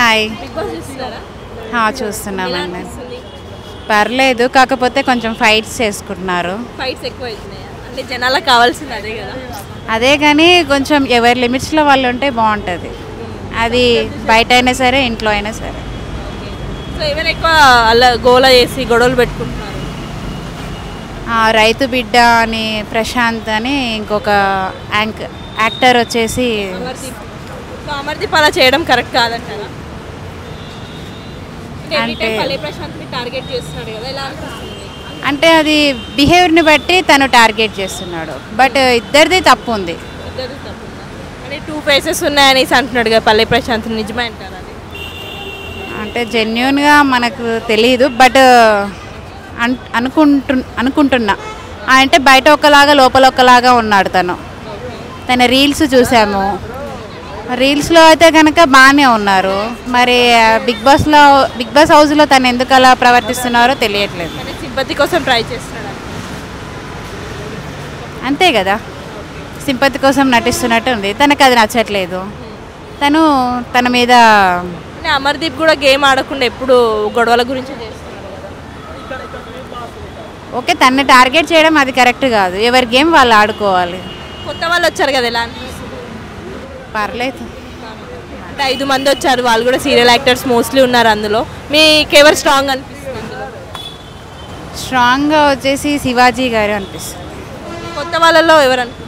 Hi big Boss చూస్తున్నారా హా, ఎలా చూస్తున్నామండి అనిపిస్తుంది పర్లేదు కాకపోతే కొంచెం ఫైట్స్ చేసుకుంటున్నారు ఫైట్స్ ఎక్కువ అవుతున్నాయా అంటే జనాలకు కావాల్సింది అదే కదా అదే కానీ కొంచెం ఎవరి లిమిట్స్లో వాళ్ళు ఉంటే బాగుంటుంది అది బయట అయినా సరే ఇంట్లో అయినా సరే సో ఎవరు ఎక్కువ అలా గోల చేసి గొడవలు పెట్టుకుంటున్నారు ఆ, రైతు బిడ్డ అని ప్రశాంత్ అని ఇంకొక యాంక్ యాక్టర్ వచ్చేసి అమర్దీప్ సో అమర్దీప్ అలా చేయడం కరెక్ట్ కాదంటారా అంటే every time అంటే- పల్లె ప్రశాంత్ని టార్గెట్ చేస్తున్నాడు కదా ఎలా అనిపిస్తుంది అంటే అది బిహేవియర్ని బట్టి తను టార్గెట్ చేస్తున్నాడు బట్ ఇద్దరిది తప్పు ఉంది ఇద్దరు తప్పుందా అంటే టూ ఫేసెస్ ఉన్నాయనేసి అంటున్నాడు కదా పల్లె ప్రశాంత్ నిజమే అంటారా అది అంటే జెన్యున్గా మనకు తెలియదు బట్ అన్ అనుకుంటు అనుకుంటున్నా ఆ, అంటే బయట ఒకలాగా లోపల ఒకలాగా ఉన్నాడు తను తన రీల్స్ చూసాము రీల్స్లో అయితే కనుక బాగానే ఉన్నారు మరి ఆ, బిగ్ బాస్లో బిగ్ బాస్ హౌస్లో తను ఎందుకు అలా ప్రవర్తిస్తున్నారో తెలియట్లేదు అంటే సింపతి కోసం ట్రై చేస్తున్నాడు అంతే కదా సింపతి కోసం నటిస్తున్నట్టు ఉంది తనకు అది నచ్చట్లేదు తను తన మీద అంటే అమర్దీప్ కూడా గేమ్ ఆడకుండా ఎప్పుడు గొడవల గురించి చేస్తున్నాడు కదా ఓకే తనని టార్గెట్ చేయడం అది కరెక్ట్ కాదు ఎవరి గేమ్ వాళ్ళు ఆడుకోవాలి కొత్త వాళ్ళు వచ్చారు కదా ఎలా అనిపిస్తుంది పర్లేదు అంటే ఐదు మంది వచ్చారు వాళ్ళు కూడా సీరియల్ యాక్టర్స్ మోస్ట్లీ ఉన్నారు అందులో మీకు ఎవరు స్ట్రాంగ్ అనిపిస్తుంది అందులో? స్ట్రాంగ్గా వచ్చేసి శివాజీ గారు అనిపిస్తుంది కొత్త వాళ్ళలో ఎవరు అనుకుంటున్నారు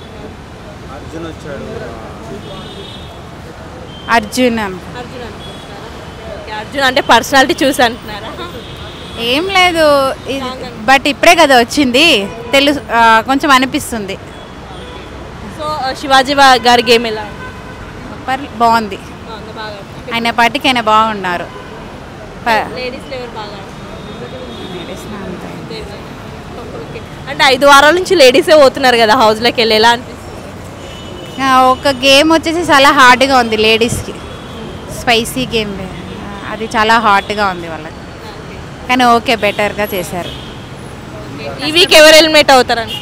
అర్జున్ అను అర్జున్ అనుకుంటున్నారా ఓకే, అర్జున్ అంటే పర్సనాలిటీ చూసి అంటున్నారా ఏం లేదు ఇది బట్ ఇప్పుడే కదా వచ్చింది తెలుసు ఆ, కొంచెం అనిపిస్తుంది సో ఆ, శివాజీ వా- గారి గేమ్ ఎలా ఉంది? పర్ బాగుంది బాగుందా? బాగా ఆడుతున్నారు. ఆయన పాటికి ఆయన బాగున్నారు ప- లేడీస్లో ఎవరు బాగా ఆడుతున్నారు? అంతే. అంతేనా? ఓకే. అంటే ఐదు వారాల నుంచి లేడీసే పోతున్నారు కదా హౌస్లోకి వెళ్ళి ఎలా అనిపిస్తుంది ఆ, ఒక గేమ్ వచ్చేసి చాలా హార్డ్గా ఉంది లేడీస్కి స్పైసీ గేమ్ అది చాలా హాట్గా ఉంది వాళ్ళకి కానీ ఓకే బెటర్గా చేశారు ఈ వీక్ ఎవరు ఎలిమినేట్ అవుతారని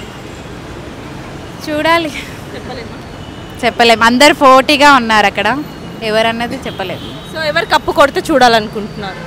చూడాలి చెప్పలేమా చెప్పలేము అందరు పోటీగా ఉన్నారు అక్కడ ఎవరన్నది చెప్పలేము సో ఎవరు కప్పు కొడితే చూడాలనుకుంటున్నారు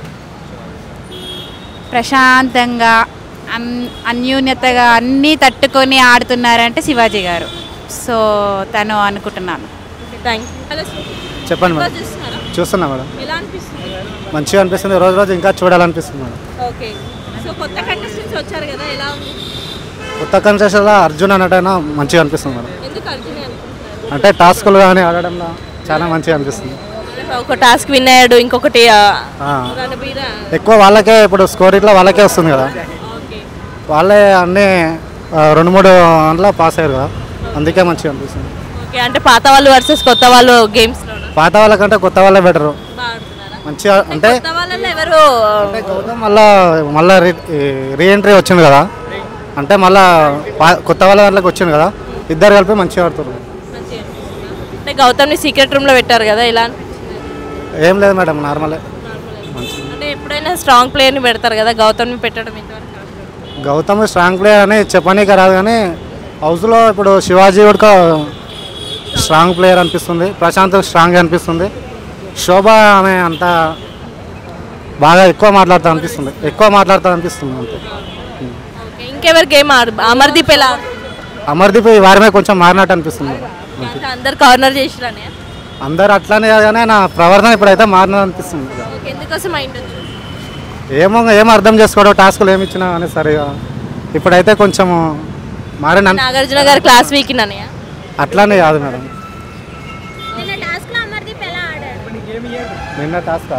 ప్రశాంతంగా అన్ అన్యూన్యతగా అన్నీ తట్టుకొని ఆడుతున్నారంటే శివాజీ గారు సో తను అనుకుంటున్నాను థ్యాంక్ యూ హలో చెప్పండి మేడం చూస్తున్నారా చూస్తున్నా మేడం ఎలా అనిపిస్తుంది మంచిగా అనిపిస్తుంది రోజు రోజు ఇంకా చూడాలనిపిస్తుంది మేడం ఓకే సో కొత్త కంటెస్టెంట్స్ వచ్చారు కదా ఎలా ఉంది కొత్త కన్సెషన్లో అర్జున్ అన్నట్టయినా మంచిగా అనిపిస్తుంది మేడం ఎందుకు అర్జునే అనుకుంటున్నారు అంటే టాస్కులు కానీ ఆడడంలో చాలా మంచిగా అనిపిస్తుంది ఒక టాస్క్ విన్ అయ్యాడు ఇంకొకటి ఆ, ఆ, రణబీర ఎక్కువ వాళ్ళకే ఇప్పుడు స్కోర్ ఇట్లా వాళ్ళకే వస్తుంది కదా ఓకే వాళ్ళే అన్నీ ఆ, రెండు మూడు దాంట్లో పాస్ అయ్యారు కదా అందుకే మంచిగా అనిపిస్తుంది ఓకే అంటే పాత వాళ్ళు వర్సెస్ కొత్త వాళ్ళు గేమ్స్లో పాత వాళ్ళకంటే కొత్త వాళ్ళే బెటరు బాగా ఆడుతున్నారా మంచిగా అంటే కొత్త వాళ్ళలో ఎవరు అంటే గౌతమ్ మళ్ళా మళ్ళా రీ రీఎంట్రీ వచ్చింది కదా అంటే మళ్ళా పా- కొత్త వాళ్ళ దాంట్లోకి వచ్చింది కదా ఇద్దరు కలిపి మంచిగా ఆడుతున్నారు మంచిగా అనిపిస్తుందా? అంటే గౌతమ్ని సీక్రెట్ రూమ్లో పెట్టారు కదా ఎలా అనిపించింది ఏం లేదు మేడం నార్మలే మంచిగా అంటే ఎప్పుడైనా స్ట్రాంగ్ ప్లేయర్ని పెడతారు కదా గౌతమ్ని పెట్టడం ఇంతవరకు correct. గౌతమ్ స్ట్రాంగ్ ప్లేయర్ అని చెప్పనీకి రాదు కానీ హౌస్లో ఇప్పుడు శివాజీ కూడా స్ట్రాంగ్ ప్లేయర్ అనిపిస్తుంది ప్రశాంత్ స్ట్రాంగ్ అనిపిస్తుంది శోభ ఆమె అంత బాగా ఎక్కువ మాట్లాడుతా అనిపిస్తుంది ఎక్కువ మాట్లాడుతా అనిపిస్తుంది అంతే ఓకే ఇంకెవరు గేమ్ ఆడు అమర్దీప్ ఎలా ఆడుతున్నారు? అమర్దీప్ ఈ వారమే కొంచెం మారినట్టు అనిపిస్తుంది అంటే అందరు కార్నర్ చేసిరానే అందరు అట్లానే కాదు కానీ నా ప్రవర్తన ఇప్పుడైతే మారినట్టు అనిపిస్తుంది ఓకే ఎందుకోసం అయిండొచ్చు ఏమో ఏం అర్థం చేసుకోవడం టాస్కులు ఏమి ఇచ్చినా కానీ సరిగా ఇప్పుడైతే కొంచెం మారిన అన్- నాగార్జున గారు క్లాస్ వీక్ నన్నయ్య అట్లానే కాదు మేడం నిన్న టాస్క్లో అమర్దీప్ ఎలా ఆడాడు నిన్న టాస్కా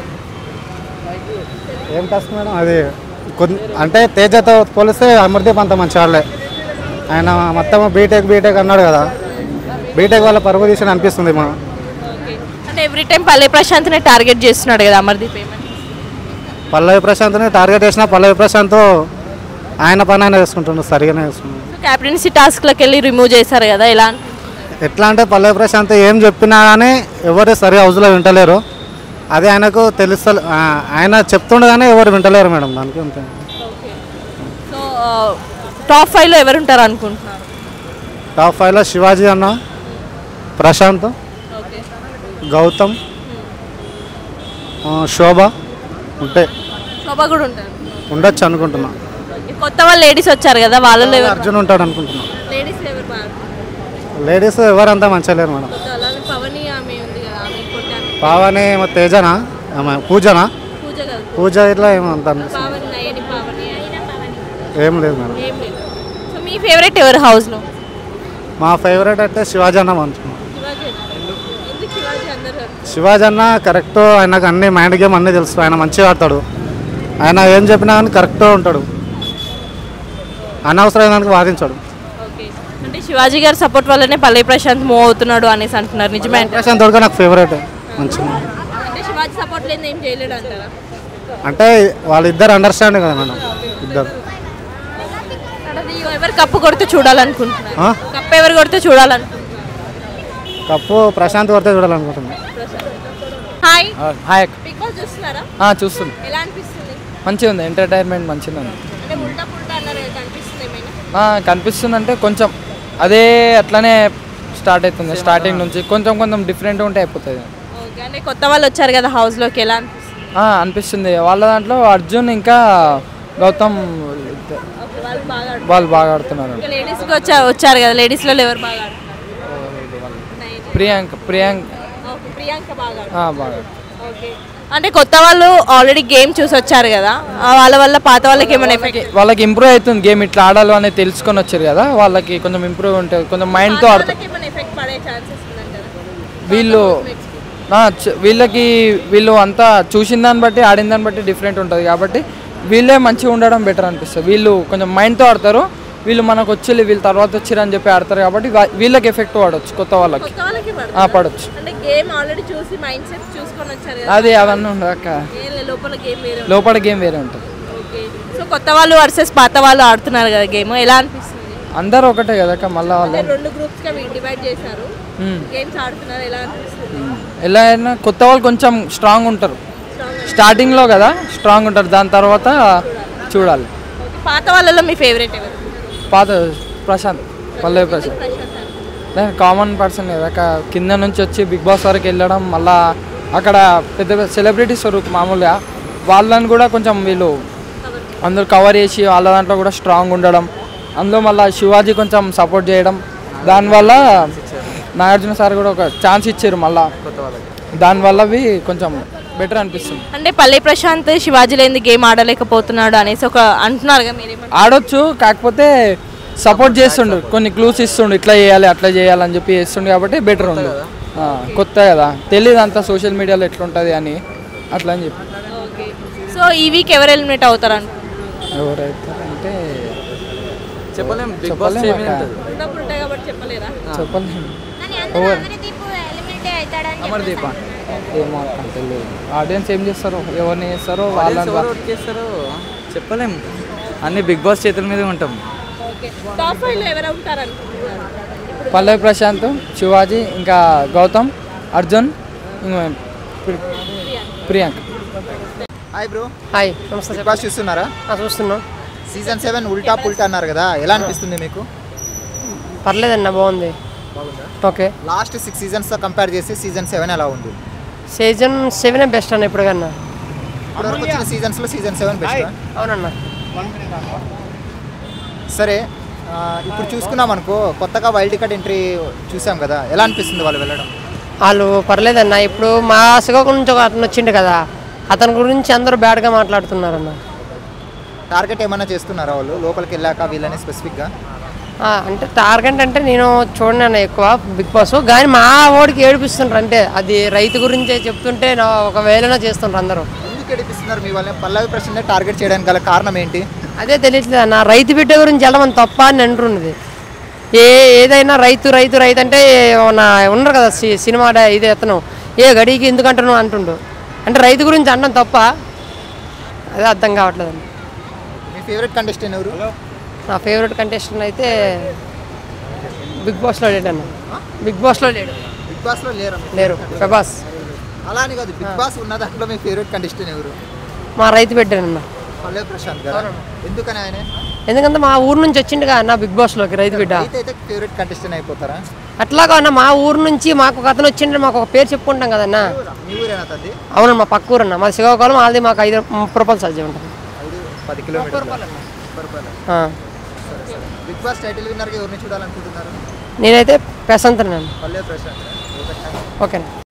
ఏం టాస్క్ మేడం అది కొన్ని అంటే తేజతో పోలిస్తే అమర్దీప్ అంత మంచి వాళ్ళే ఆయన మొత్తం బీటెక్ బీటెక్ అన్నాడు కదా బీటెక్ వాళ్ళ పరుగు తీసిన అనిపిస్తుంది మా ఓకే అంటే ఎవ్రీ టైం పల్లె ప్రశాంత్ని టార్గెట్ చేస్తున్నాడు కదా అమర్దీప్ ఏమని పల్లవి ప్రశాంత్ని టార్గెట్ చేసిన పల్లవి ప్రశాంత్ ఆయన పని ఆయన చేసుకుంటున్నాడు సరిగానే చేసుకుంటున్నాడు సో క్యాప్టెన్సీ టాస్క్లోకి వెళ్ళి రిమూవ్ చేశారు కదా ఎలా అనిపించింది? ఎట్లా అంటే పల్లవి ప్రశాంత్ ఏం చెప్పినా కానీ ఎవరు సరిగా హౌస్లో వింటలేరు అది ఆయనకు తెలుస్త ఆయన చెప్తుండగానే ఎవరు వింటలేరు మేడం దానికి అంతే సో టాప్ ఫైవ్లో ఎవరు ఉంటారు అనుకుంటున్నారు టాప్ ఫైవ్లో శివాజీ అన్న ప్రశాంత్ ఓకే గౌతమ్ ఆ, శోభ ఉంటాయి శోభ కూడా ఉంటారు ఉండొచ్చు అనుకుంటున్నా ఈ కొత్త వాళ్ళు లేడీస్ వచ్చారు కదా వాళ్ళలో ఎవరు అర్జున్ ఉంటాడు అనుకుంటున్నా లేడీస్ ఎవరు బాగా లేడీస్ ఎవరంతా మంచిగా లేరు మేడం కొత్త అలానే పవని ఆమె ఉంది కదా ఆమె కొట్టాను పావని ఏమో తేజనా ఆమె పూజనా పూజ కాదు పూజ ఇట్లా ఏమో అంత అనిపిస్తుంది. పావని నయని పావని అయినా పవని ఏం లేదు మేడం ఏం లేదు సో మీ ఫేవరెట్ ఎవరు హౌస్లో మా ఫేవరెట్ అయితే శివాజీ అన్న అనుకున్నాం శివాజీ ఎందుకు శివాజీ అందరు శివాజీ అన్న కరెక్ట్ ఆయనకు అన్ని మైండ్ గేమ్ అన్నీ తెలుసు ఆయన మంచిగా ఆడతాడు ఆయన ఏం చెప్పినా కానీ కరెక్ట్గా ఉంటాడు అనవసరమైన దానికి వాదించాడు ఓకే అంటే శివాజీ గారి సపోర్ట్ వల్లనే పల్లె ప్రశాంత్ మూవ్ అవుతున్నాడు అనేసి అంటున్నారు నిజమే అంటే ప్రశాంత్ తోడుగా నాకు ఫేవరెట్ మంచిగా అంటే శివాజీ సపోర్ట్ లేదు ఏం చేయలేడు అంటారా అంటే వాళ్ళిద్దరు అండర్స్టాండ్ కదా మేడం ఇద్దరు అది ఎవరు కప్పు కొడితే చూడాలనుకుంటున్నారు ఆ? కప్పు ఎవరు కొడితే చూడాలనుకుంటున్నారు కప్పు ప్రశాంత్ కొడితే చూడాలనుకుంటున్నాను హాయ్ హాయ్ బిగ్ బాస్ చూస్తున్నారా ఆ, చూస్తుంది ఎలా అనిపిస్తుంది మంచిగా ఉంది ఎంటర్టైన్మెంట్ మంచిగా ఉంది అంటే ఉల్టా పుల్టా అన్నారు కదా కనిపిస్తుంది ఏమైనా ఆ, కనిపిస్తుంది అంటే కొంచెం అదే అట్లనే స్టార్ట్ అవుతుంది స్టార్టింగ్ నుంచి కొంచెం కొంచెం డిఫరెంట్ ఉంటే అయిపోతుంది ఓకే అంటే కొత్త వాళ్ళు వచ్చారు కదా హౌస్లోకి ఎలా అనిపిస్తుంది ఆ, అనిపిస్తుంది వాళ్ళ దాంట్లో అర్జున్ ఇంకా గౌతమ్ ఓకే వాళ్ళు బాగా ఆడుతున్నారు. వాళ్ళు బాగా ఆడుతున్నారు ఇంకా లేడీస్కి వచ్చా వచ్చారు కదా లేడీస్లో ఎవరు బాగా ఆడుతున్నారు నైన్. ప్రియాంక ప్రియాంక ఓకే ప్రియాంక బాగా ఆడుతుంది. ఆ, బాగా ఓకే అంటే కొత్త వాళ్ళు ఆల్రెడీ గేమ్ చూసి వచ్చారు కదా ఆ వాళ్ళ వల్ల పాత వాళ్ళకి ఏమైనా ఎఫెక్ట్ వాళ్ళకి ఇంప్రూవ్ అవుతుంది గేమ్ ఇట్లా ఆడాలి అనేది తెలుసుకొని వచ్చారు కదా వాళ్ళకి కొంచెం ఇంప్రూవ్ ఉంటుంది కొంచెం మైండ్తో ఆడుతారు ఏమైనా ఎఫెక్ట్ పడే ఛాన్సెస్ ఉందంటారా వీళ్ళు ఆ, చ- వీళ్ళకి వీళ్ళు అంతా చూసిన దాన్ని బట్టి ఆడిన దాన్ని బట్టి డిఫరెంట్ ఉంటుంది కాబట్టి వీళ్ళే మంచిగా ఉండడం బెటర్ అనిపిస్తుంది వీళ్ళు కొంచెం మైండ్తో ఆడతారు వీళ్ళు మనకు వచ్చి వీళ్ళు తర్వాత వచ్చిర్రు అని చెప్పి ఆడతారు కాబట్టి వా- వీళ్ళకి ఎఫెక్ట్ పడవచ్చు కొత్త వాళ్ళకి కొత్త వాళ్ళకి ఆ, పడవచ్చు అంటే గేమ్ ఆల్రెడీ చూసి మైండ్ సెట్ చూసుకొని వచ్చారు కదా అది అవన్నీ ఉండక ఏం లే, లోపల గేమ్ వేరే ఉంది. లోపల గేమ్ వేరే ఉంటుంది ఓకే సో కొత్త వాళ్ళు వర్సెస్ పాత వాళ్ళు ఆడుతున్నారు కదా గేమ్ ఎలా అనిపిస్తుంది అందరూ ఒకటే కదక్క మళ్ళీ వాళ్ళు అంటే రెండు గ్రూప్స్ గా డివైడ్ చేశారు మ్మ్. గేమ్స్ ఆడుతున్నారు ఎలా అనిపిస్తుంది ఎలా అయినా కొత్త వాళ్ళు కొంచెం స్ట్రాంగ్ ఉంటారు స్టార్టింగ్లో కదా స్ట్రాంగ్ ఉంటారు దాని తర్వాత చూడాలి ఓకే పాత వాళ్ళలో మీ ఫేవరెట్ ఎవరు పాత ప్రశాంత్ పల్లవి ప్రశాంత్ ప్రశాంత్ కామన్ పర్సన్ కదా క- కింద నుంచి వచ్చి బిగ్ బాస్ వరకు వెళ్ళడం మళ్ళా అక్కడ పెద్ద పెద్ద సెలబ్రిటీస్ వరకు మామూలుగా వాళ్ళని కూడా కొంచెం వీళ్ళు అందరూ కవర్ చేసి వాళ్ళ దాంట్లో కూడా స్ట్రాంగ్ ఉండడం అందులో మళ్ళీ శివాజీ కొంచెం సపోర్ట్ చేయడం దానివల్ల నాగార్జున సార్ కూడా ఒక ఛాన్స్ ఇచ్చారు మళ్ళా దానివల్ల అవి కొంచెం బెటర్ అనిపిస్తుంది అంటే పల్లె ప్రశాంత్ శివాజీ లేని గేమ్ ఆడలేకపోతున్నాడు అనేసి ఒక అంటున్నారు కదా మీరేమంటారు ఆడొచ్చు కాకపోతే సపోర్ట్ చేస్తుండు కొన్ని క్లూస్ ఇస్తుండు ఇట్లా చేయాలి అట్లా చేయాలి అని చెప్పి చేస్తుండు కాబట్టి బెటర్ ఉండు ఆ, కొత్త కదా తెలియదు అంతా సోషల్ మీడియాలో ఎట్లుంటుంది అని అట్లా అని చెప్పి ఓకే సో ఈ వీక్ ఎవరు ఎలిమినేట్ అవుతారు అనుకుంటున్నారు ఎవరైతే అంటే చెప్పలేం బిగ్ బాస్ చెప్పలేం అక్క. ఉన్నప్పుడు ఉంటాయి కాబట్టి చెప్పలేరా చెప్పలేము కానీ అందరూ అమరదీప్ ఎలిమినేట్ అవుతాడని అమర్దీప ఏమో అక్క తెలియదు ఆడియన్స్ ఏం చేస్తారో ఎవరిని చేస్తారో వాళ్ళని ఎవరు ఓట్ చేస్తారో చెప్పలేం అన్ని బిగ్ బాస్ చేతుల మీదే ఉంటాం ఓకే టాప్ ఫైవ్ లో ఎవరు ఉంటారు అనుకుంటున్నారు పల్లవి ప్రశాంత్ శివాజీ ఇంకా గౌతమ్ అర్జున్ ఇంకా ప్రి- ప్రియాంక హాయ్ బ్రో హాయ్ నమస్తే బిగ్ బాస్ చూస్తున్నారా ఆ, చూస్తున్నాం సీజన్ సెవెన్ ఉల్టా పుల్టా అన్నారు కదా ఎలా అనిపిస్తుంది మీకు పర్లేదన్న బాగుంది ఓకే లాస్ట్ సిక్స్ సీజన్స్ తో కంపేర్ చేసి సీజన్ సెవెన్ ఎలా ఉంది సీజన్ సెవెన్ బెస్ట్ అన్న ఇప్పుడు కన్నా ఇప్పటివరకు వచ్చిన సీజన్స్ లో సీజన్ సెవెన్ బెస్ట్ అవునన్న సరే ఆ, ఇప్పుడు చూసుకున్నాం అనుకో కొత్తగా వైల్డ్ కార్డ్ ఎంట్రీ చూసాం కదా ఎలా అనిపిస్తుంది వాళ్ళు వెళ్ళడం వాళ్ళు పర్లేదన్న ఇప్పుడు మా శ్రీకాకుళం నుంచి ఒక అతను వచ్చిండు కదా అతని గురించి అందరూ బ్యాడ్గా మాట్లాడుతున్నారన్న టార్గెట్ ఏమైనా చేస్తున్నారా వాళ్ళు లోపలికి వెళ్ళాక వీళ్ళని స్పెసిఫిక్గా ఆ, అంటే టార్గెట్ అంటే నేను చూడను అన్న ఎక్కువ బిగ్ బాస్ కానీ మా ఓడికి ఏడిపిస్తుండ్రు అంటే అది రైతు గురించే చెప్తుంటే నా ఒక వేలన చేస్తుండ్రు అందరూ ఎందుకు ఏడిపిస్తున్నారు మీ వాళ్ళని పల్లవి ప్రశ్న టార్గెట్ చేయడానికి గల కారణం ఏంటి అదే తెలియట్లేదు అన్న రైతు బిడ్డ గురించి వెళ్ళమని తప్ప అని అంటున్నది ఏ ఏదైనా రైతు రైతు రైతు అంటే నా ఉన్నారు కదా సి- సినిమా డా- ఇది అతను ఏ గడికి ఎందుకు అంటున్నావు అంటుండు అంటే రైతు గురించి అనడం తప్ప అదే అర్థం కావట్లేదు అండి మీ ఫేవరెట్ కంటెస్టెంట్ ఎవరు నా ఫేవరెట్ కంటెస్టెంట్ అయితే బిగ్ బాస్లో లేడు అన్న బిగ్ బాస్లో లేడు బిగ్ బాస్ లో లేరు లేరు ప్రభాస్ అలా అని కాదు బిగ్ బాస్ ఉన్న దాంట్లో మీ ఫేవరెట్ కంటెస్టెంట్ ఎవరు మా రైతు బిడ్డనన్న పల్లవి ప్రశాంత్ గారు ఎందుకని ఆయన ఎందుకంటే మా ఊరు నుంచి వచ్చిండుగా అన్న బిగ్ బాస్లోకి రైతు బిడ్డ అయితే అయితే ఫేవరెట్ కంటెస్టెంట్ అయిపోతారా అట్లాగా అన్న మా ఊరు నుంచి మాకు ఒక అతను వచ్చింటే మాకు ఒక పేరు చెప్పుకుంటాం కదన్నా మీ ఊరేనా తద్ది అవును మా పక్క ఊరు అన్న మా శ్రీకాకుళం అది మాకు ఐదు ముప్పై రూపాయలు సాధ్యం ఉంటుంది ఐదు పది కిలోమీటర్లు ముప్పై రూపాయలు ఆ. సరే సరే బిగ్ బాస్ టైటిల్ విన్నర్గా ఎవరిని చూడాలనుకుంటున్నారు నేనైతే ప్రశాంత్ నన్ను పల్లె ప్రశాంత్ ఓకే థ్యాంక్ యూ. ఓకేనా